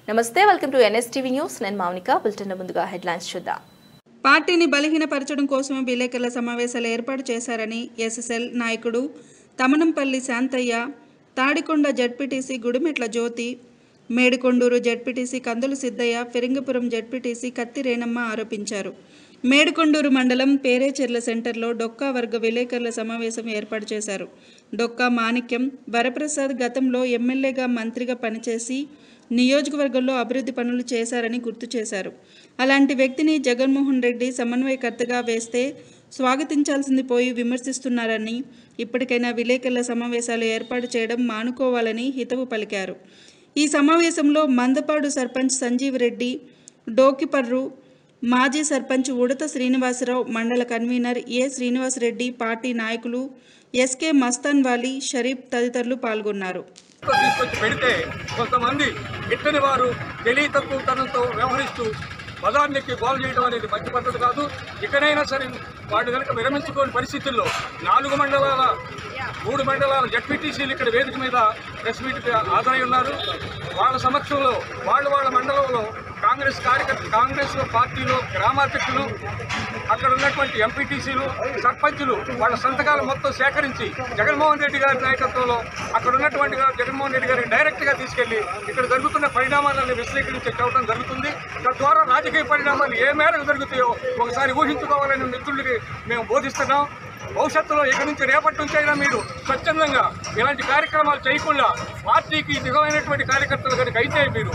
నమస్తే welcome to NSTV news నేను Mounika bulletin ముందుగా హెడ్లైన్స్ చూద్దాం పార్టీని బలహీనపరచడం కోసమే విలేకరుల సమావేశాలు ఏర్పాటు చేశారని ఎస్ఎస్ఎల్ నాయకుడు Tamanampalli Shantaiah Tadikonda ZPTC Gudimetla Jyothi Medikonduru ZPTC Kandula Siddaiah ఫిరింగపురం ZPTC కత్తి రేణమ్మ ఆరోపించారు మేడికొండూరు మండలం పేరేచెర్ల సెంటర్లో డొక్కా వర్గ విలేకరుల సమావేశం ఏర్పాటు చేశారు డొక్కా మాణిక్యం వరప్రసాద్ గతంలో ఎమ్మెల్యేగా మంత్రిగా పనిచేసి నియోజకవర్గంలో అభివృద్ధి పనులు చేశారని గుర్తు చేశారు అలాంటి వ్యక్తిని జగన్మోహన్ రెడ్డి సమన్వయకర్తగా వేస్తే స్వాగతించాల్సింది పోయి విమర్శిస్తున్నారని ఇప్పటికైనా విలేకరుల సమావేశాలు ఏర్పాటు చేయడం మానుకోవాలని హితవు పలికారు ఈ సమావేశంలో మందపాడు సర్పంచ్ సంజీవ్ రెడ్డి డోకిపర్రు మాజీ సర్పంచ్ ఉడత శ్రీనివాసరావు మండల కన్వీనర్ ఏ శ్రీనివాసరెడ్డి పార్టీ నాయకులు ఎస్కే మస్తాన్ వాలి షరీఫ్ తదితరులు పాల్గొన్నారు తీసుకొచ్చి పెడితే కొంతమంది గిట్టని వారు తెలియ తక్కువతనంతో వ్యవహరిస్తూ పదానికి గోల్ చేయడం అనేది మంచి పద్ధతి కాదు ఇకనైనా సరే వాడు కనుక విరమించుకోని పరిస్థితుల్లో నాలుగు మండలాల మూడు మండలాల జడ్పీటీసీలు ఇక్కడ వేదిక మీద ప్రెస్ మీట్కి హాజరై ఉన్నారు వాళ్ళ సమక్షంలో వాళ్ళ వాళ్ళ మండలంలో కాంగ్రెస్ కార్యకర్త కాంగ్రెస్ పార్టీలో గ్రామాధ్యక్షులు అక్కడ ఉన్నటువంటి ఎంపీటీసీలు సర్పంచులు వాళ్ళ సంతకాలు మొత్తం సేకరించి జగన్మోహన్ రెడ్డి గారి నాయకత్వంలో అక్కడ ఉన్నటువంటి గారు జగన్మోహన్ రెడ్డి గారిని డైరెక్ట్గా తీసుకెళ్లి ఇక్కడ జరుగుతున్న పరిణామాలను విశ్లేషించి చెప్పడం జరుగుతుంది తద్వారా రాజకీయ పరిణామాలు ఏ మేరకు జరుగుతాయో ఒకసారి ఊహించుకోవాలని మిత్రులకి మేము బోధిస్తున్నాం భవిష్యత్తులో ఇక నుంచి రేపటి నుంచి అయినా మీరు స్వచ్ఛందంగా ఇలాంటి కార్యక్రమాలు చేయకుండా పార్టీకి నిజమైనటువంటి కార్యకర్తలు కనుక అయితే మీరు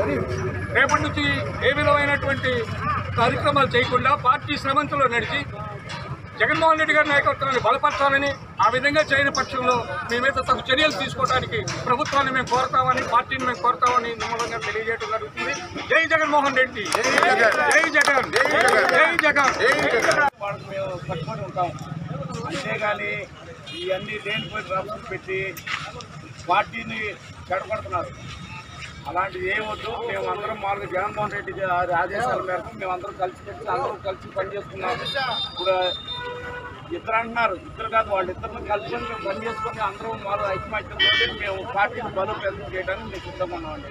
రేపటి నుంచి ఏ విధమైనటువంటి కార్యక్రమాలు చేయకుండా పార్టీ శ్రమంతులో నడిచి జగన్మోహన్ రెడ్డి గారి నాయకత్వాన్ని బలపరచాలని ఆ విధంగా చేయని పక్షంలో మీ మీద తగు చర్యలు తీసుకోవడానికి ప్రభుత్వాన్ని మేము కోరతామని పార్టీని మేము కోరతామని మూలంగా తెలియజేయడం జరుగుతుంది జై జగన్మోహన్ రెడ్డి జై జగన్ జై జగన్ వాళ్ళకి మేము కట్టుబడి ఉంటాం అంతేగాని ఇవన్నీ లేనిపోయి డ్రాప్స్ పెట్టి పార్టీని చెడగొడుతున్నారు అలాంటిది ఏమొద్దు మేము అందరం మామూలుగా జగన్మోహన్ రెడ్డి గారి ఆదేశాల మేరకు మేము అందరం కలిసి పెట్టి అందరం కలిసి పనిచేస్తున్నాం ఇప్పుడు ఇద్దరు అంటున్నారు ఇద్దరు కాదు వాళ్ళిద్దరిని కలిసి మేము పని చేసుకొని అందరం మాలో ఐక్యమత్యంతో మేము పార్టీని బలోపేతం చేయడానికి మేము సిద్ధంగా ఉన్నామండి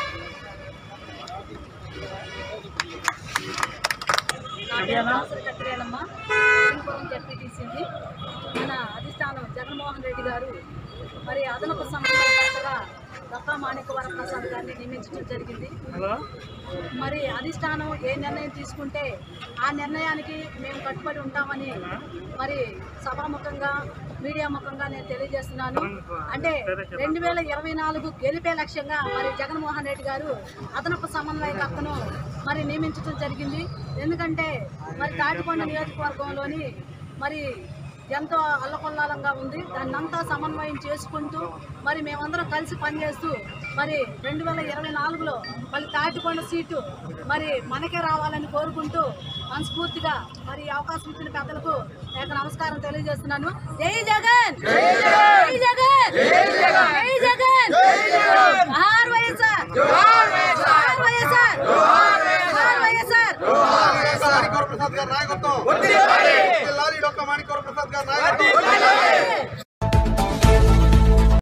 కత్తిరేలమ్మ జడ్పీటీసీని మన అధిష్టానం జగన్మోహన్ రెడ్డి గారు మరి అదనపు సమన్వయకర్తగా దత్తా మాణిక వరప్రసాద్ గారిని నియమించడం జరిగింది మరి అధిష్టానం ఏ నిర్ణయం తీసుకుంటే ఆ నిర్ణయానికి మేము కట్టుబడి ఉంటామని మరి సభాముఖంగా మీడియా ముఖంగా నేను తెలియజేస్తున్నాను అంటే రెండు వేల ఇరవై నాలుగు గెలిపే లక్ష్యంగా మరి జగన్మోహన్ రెడ్డి గారు అదనపు సమన్వయకర్తను మరి నియమించడం జరిగింది ఎందుకంటే మరి తాటికొండ నియోజకవర్గంలోని మరి ఎంతో అల్లకొల్లాలంగా ఉంది దాన్ని అంతా సమన్వయం చేసుకుంటూ మరి మేమందరం కలిసి పనిచేస్తూ మరి రెండు వేల ఇరవై నాలుగులో మళ్ళీ తాటికొండ సీటు మరి మనకే రావాలని కోరుకుంటూ మనస్ఫూర్తిగా మరి ఈ అవకాశం ఇచ్చిన పెద్దలకు నేను నమస్కారం తెలియజేస్తున్నాను జై జగన్ జై జగన్ జై జగన్ జోహార్ వైఎస్ఆర్ జోహార్ వైఎస్ఆర్ జోహార్ వైఎస్ఆర్ మాణిక్యవర ప్రసాద్ గారి నాయకత్వం లారీ డొక్క మాణిక్యవర ప్రసాద్ గారి నాయకత్వం